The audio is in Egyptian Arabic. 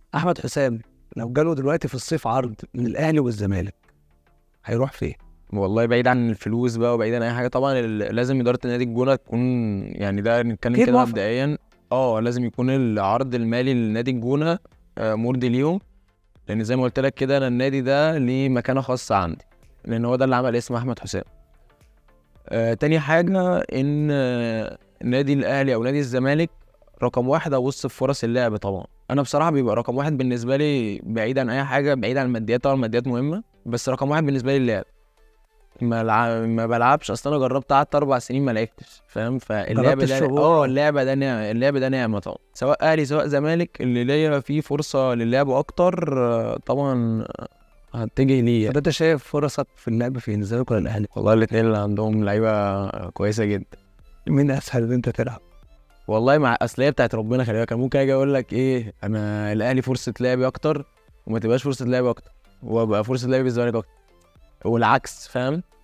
احمد حسام لو جاله دلوقتي في الصيف عرض من الاهلي والزمالك هيروح فين؟ والله بعيد عن الفلوس بقى وبعيد عن اي حاجه طبعا ال- لازم اداره نادي الجونه تكون يعني ده نتكلم أكيد كده موافق. مبدئيا اه لازم يكون العرض المالي لنادي الجونه آه، مرضي ليهم لان زي ما قلت لك كده انا النادي ده ليه مكانه خاصه عندي لان هو ده اللي عمل اسم احمد حسام آه تاني حاجه ان آه، نادي الاهلي او نادي الزمالك رقم واحد ابص في فرص اللعب طبعا انا بصراحه بيبقى رقم واحد بالنسبه لي بعيد عن اي حاجه بعيد عن الماديات طبعا الماديات مهمه بس رقم واحد بالنسبه لي اللعب ما لع... ما بلعبش اصل انا جربت قعدت اربع سنين ما لعبتش فاهم فاللعب جربت ده الشعور. اه اللعبه ده نعمه اللعب ده نعمه طبعا سواء اهلي سواء زمالك اللي ليا فيه فرصه للعب اكتر آه، طبعا آه، هتجه ليه يعني. طب انت شايف فرصك في اللعب فين الزمالك ولا الاهلي؟ والله الاثنين اللي عندهم لعيبه كويسه جدا مين اسهل ان انت تلعب؟ والله مع اصل هي بتاعت ربنا خلي بالك أنا ممكن اجي اقول لك ايه انا الاهلي فرصه لعبي اكتر وما تبقاش فرصه لعبي اكتر وابقى فرصه لعبي الزمالك اكتر والعكس فاهم